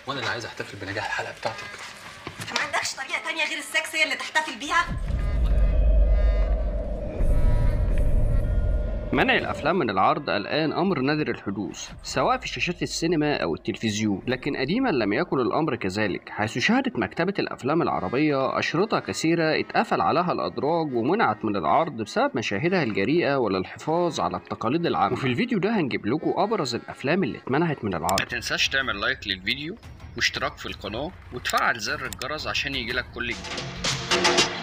وانا اللي عايز احتفل بنجاح الحلقه بتاعتك ما عندكش طريقه تانية غير السكس هي اللي تحتفل بيها منع الأفلام من العرض الآن أمر نادر الحدوث سواء في شاشات السينما أو التلفزيون لكن قديما لم يكن الأمر كذلك حيث شهدت مكتبة الأفلام العربية أشرطة كثيرة اتقفل عليها الأدراج ومنعت من العرض بسبب مشاهدها الجريئة والحفاظ على التقاليد العامة وفي الفيديو ده هنجيب لكم أبرز الأفلام اللي اتمنعت من العرض ما تنساش تعمل لايك للفيديو واشتراك في القناة وتفعل زر الجرس عشان يجيلك كل جديد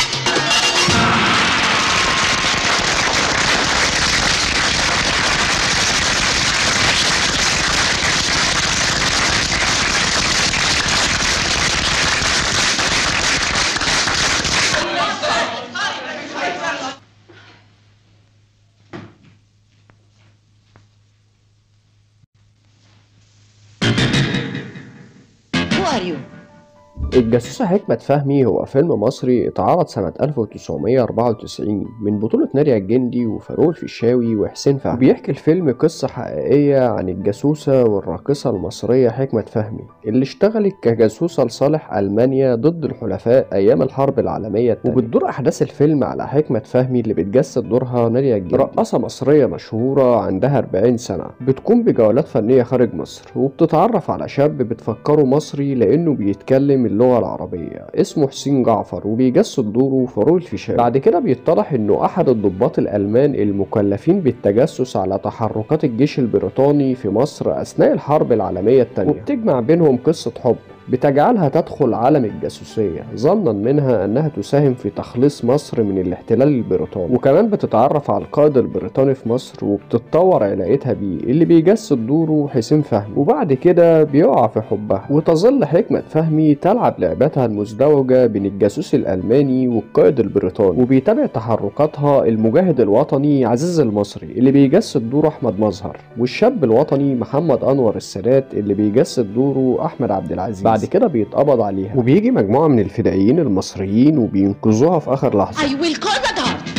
Who are you? الجاسوسة حكمة فهمي هو فيلم مصري اتعرض سنة 1994 من بطولة نادية الجندي وفاروق الفيشاوي وحسين فهمي بيحكي الفيلم قصة حقيقية عن الجاسوسة والراقصة المصرية حكمة فهمي اللي اشتغلت كجاسوسة لصالح ألمانيا ضد الحلفاء أيام الحرب العالمية التانية وبتدور أحداث الفيلم على حكمة فهمي اللي بتجسد دورها نادية الجندي رقاصة مصرية مشهورة عندها 40 سنة بتقوم بجولات فنية خارج مصر وبتتعرف على شاب بتفكره مصري لأنه بيتكلم اللغة العربية اسمه حسين جعفر وبيجسد دوره فاروق الفيشاوي بعد كده بيتضح انه احد الضباط الالمان المكلفين بالتجسس على تحركات الجيش البريطاني في مصر اثناء الحرب العالمية الثانية وبتجمع بينهم قصة حب بتجعلها تدخل عالم الجاسوسية ظنا منها أنها تساهم في تخليص مصر من الاحتلال البريطاني وكمان بتتعرف على القائد البريطاني في مصر وبتتطور علاقتها بيه اللي بيجسد دوره حسين فهمي وبعد كده بيقع في حبها وتظل حكمة فهمي تلعب لعبتها المزدوجة بين الجاسوس الألماني والقائد البريطاني وبيتابع تحركاتها المجاهد الوطني عزيز المصري اللي بيجسد دوره أحمد مظهر والشاب الوطني محمد أنور السادات اللي بيجسد دوره أحمد عبد العزيز بعد كده بيتقبض عليها وبيجي مجموعة من الفدائيين المصريين وبينقذوها في آخر لحظة I will call the guard.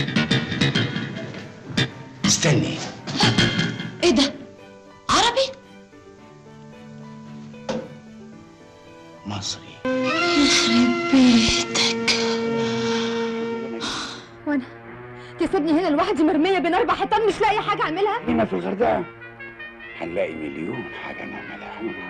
استني ايه ده؟ عربي؟ مصري بيتك وانا تسيبني هنا لوحدي مرميه بين اربع حيطان مش لاقي حاجه اعملها هنا في الغردقة هنلاقي مليون حاجة نعملها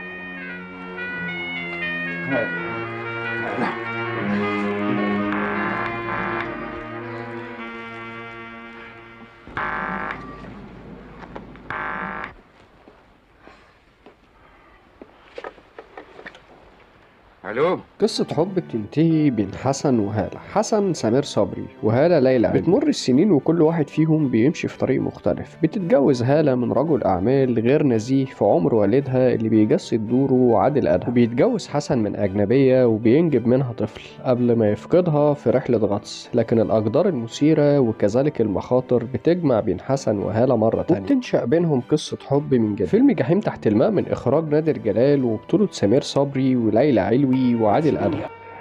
الو قصة حب بتنتهي بين حسن وهالة حسن سمير صبري وهالة ليلى بتمر السنين وكل واحد فيهم بيمشي في طريق مختلف بتتجوز هالة من رجل أعمال غير نزيه في عمر والدها اللي بيجسد دوره عادل أدهم وبيتجوز حسن من أجنبية وبينجب منها طفل قبل ما يفقدها في رحلة غطس لكن الأقدار المثيرة وكذلك المخاطر بتجمع بين حسن وهالة مرة تانية وبتنشأ بينهم قصة حب من جديد فيلم جحيم تحت الماء من إخراج نادر جلال وبطولة سمير صبري وليلى علوي وعادل أدهم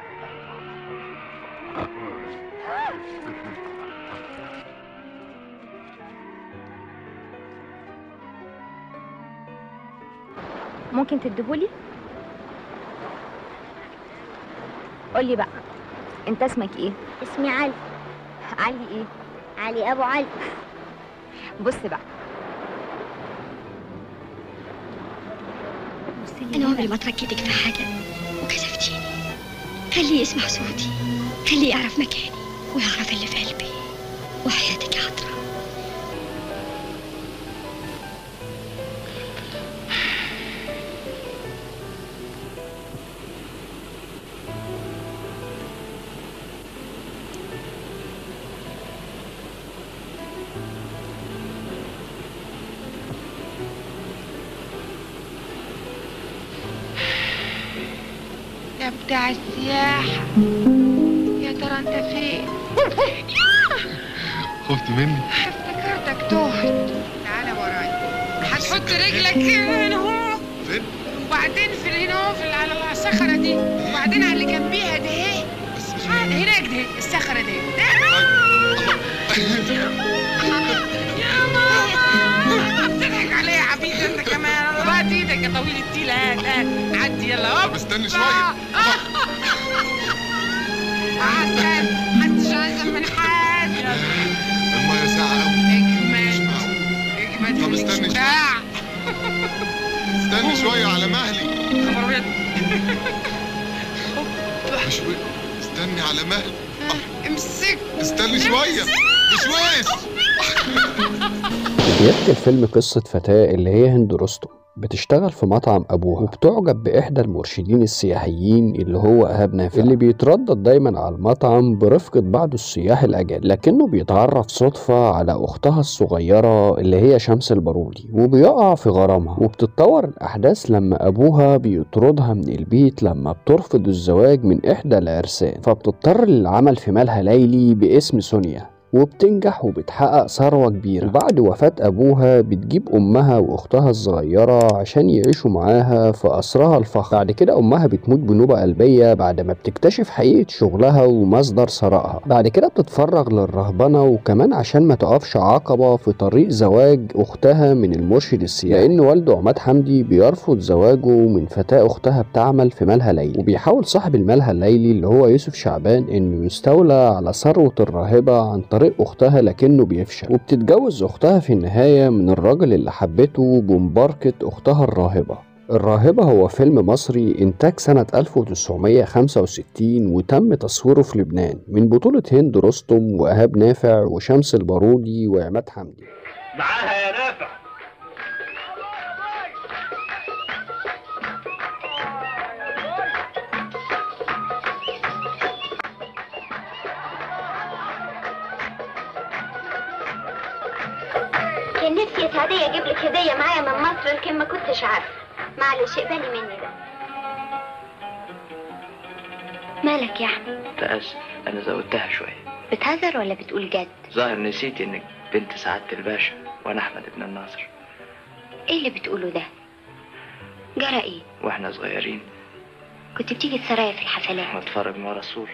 ممكن تديهولي قولي بقى انت اسمك ايه اسمي علي علي ايه علي ابو علي بص بقى انا عمري ما تركتك في حاجه وكسفتيني خليه يسمع صوتي خليه يعرف مكاني ويعرف اللي في قلبي وحياتك يا عطره يا بتاع السياحة يا ترى انت فين؟ خفت مني افتكرتك تهت تعالى ورايا هتحط رجلك هنا اهو فين وبعدين في هنا اهو في على الصخرة دي وبعدين على اللي جنبيها ده اهي بس مش آه، هناك ده الصخرة دي يا ماما بتضحك عليا يا حبيبي انت كمان انا هات ايدك يا طويل التيل هات هات عدي يلا هوب استني شويه عسل محدش عايز من حد يلا الميه ساعه قوي اجمد اجمد طب استني شوية. شويه استني شويه على مهلي خبر ابيض مش و... استني على مهلي امسك استني شويه بشويش بيحكي الفيلم قصة فتاة اللي هي هند رستم بتشتغل في مطعم أبوها وبتعجب بإحدى المرشدين السياحيين اللي هو إيهاب نافع اللي بيتردد دايما على المطعم برفقة بعض السياح الأجانب لكنه بيتعرف صدفة على أختها الصغيرة اللي هي شمس البارودي وبيقع في غرامها وبتتطور الأحداث لما أبوها بيطردها من البيت لما بترفض الزواج من إحدى العرسان فبتضطر للعمل في مالها ليلي باسم سونيا وبتنجح وبتحقق ثروة كبيرة وبعد وفاة أبوها بتجيب أمها وأختها الصغيرة عشان يعيشوا معاها في قصرها الفخم بعد كده أمها بتموت بنوبة قلبية بعد ما بتكتشف حقيقة شغلها ومصدر ثرائها بعد كده بتتفرغ للرهبنة وكمان عشان ما تقفش عقبة في طريق زواج أختها من المرشد السياحي لأن والده عماد حمدي بيرفض زواجه من فتاة أختها بتعمل في مالها ليلي وبيحاول صاحب المالها الليلي اللي هو يوسف شعبان إنه يستولى على ثروة الراهبة عن طريق أختها لكنه بيفشل وبتتجوز أختها في النهاية من الراجل اللي حبته بمباركة أختها الراهبة الراهبة هو فيلم مصري إنتاج سنة 1965 وتم تصويره في لبنان من بطولة هند رستم وإيهاب نافع وشمس البارودي وعماد حمدي معاها يا نافع كان نفسي يا سعدية اجيب لك هدية معايا من مصر لكن ما كنتش عارفة معلش اقبلي مني ده مالك يا احمد تأسف أنا زودتها شوية بتهزر ولا بتقول جد ظاهر نسيت إنك بنت سعادة الباشا وأنا أحمد بن الناصر ايه اللي بتقوله ده جرى ايه وإحنا صغيرين كنت بتيجي السرايا في الحفلات نتفرج من ورا السور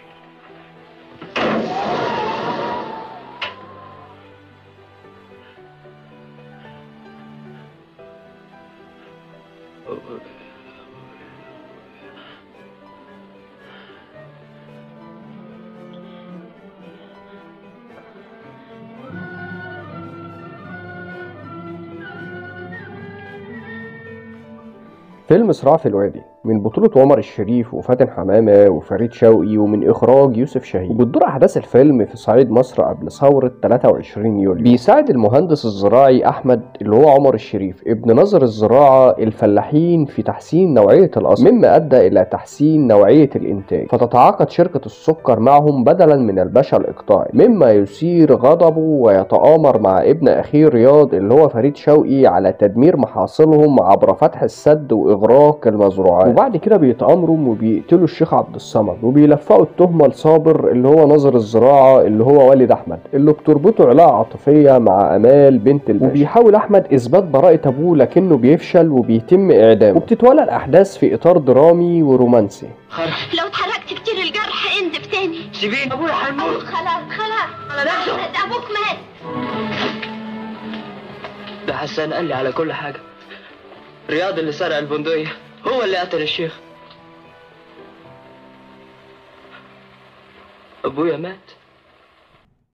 فيلم صراع في الوادي من بطولة عمر الشريف وفاتن حمامة وفريد شوقي ومن إخراج يوسف شاهين وبتدور أحداث الفيلم في صعيد مصر قبل ثورة 23 يوليو بيساعد المهندس الزراعي أحمد اللي هو عمر الشريف ابن نظر الزراعة الفلاحين في تحسين نوعية الأصل مما أدى إلى تحسين نوعية الإنتاج فتتعاقد شركة السكر معهم بدلا من الباشا الإقطاعي مما يثير غضبه ويتآمر مع ابن أخيه رياض اللي هو فريد شوقي على تدمير محاصيلهم عبر فتح السد وإغراق المزروعات وبعد كده بيتآمروا وبيقتلوا الشيخ عبد الصمد وبيلفقوا التهمة لصابر اللي هو ناظر الزراعة اللي هو والد أحمد اللي بتربطه علاقة عاطفية مع أمال بنت الباشا وبيحاول أحمد إثبات براءة أبوه لكنه بيفشل وبيتم إعدامه وبتتولى الأحداث في إطار درامي ورومانسي لو اتحركت كتير الجرح انزف تاني سيبيني أبويا هيموت خلاص خلاص على نفسه. أحمد، ابوك مات ده حسان قال لي على كل حاجة رياض اللي سرق البندقية هو اللي قتل الشيخ أبويا مات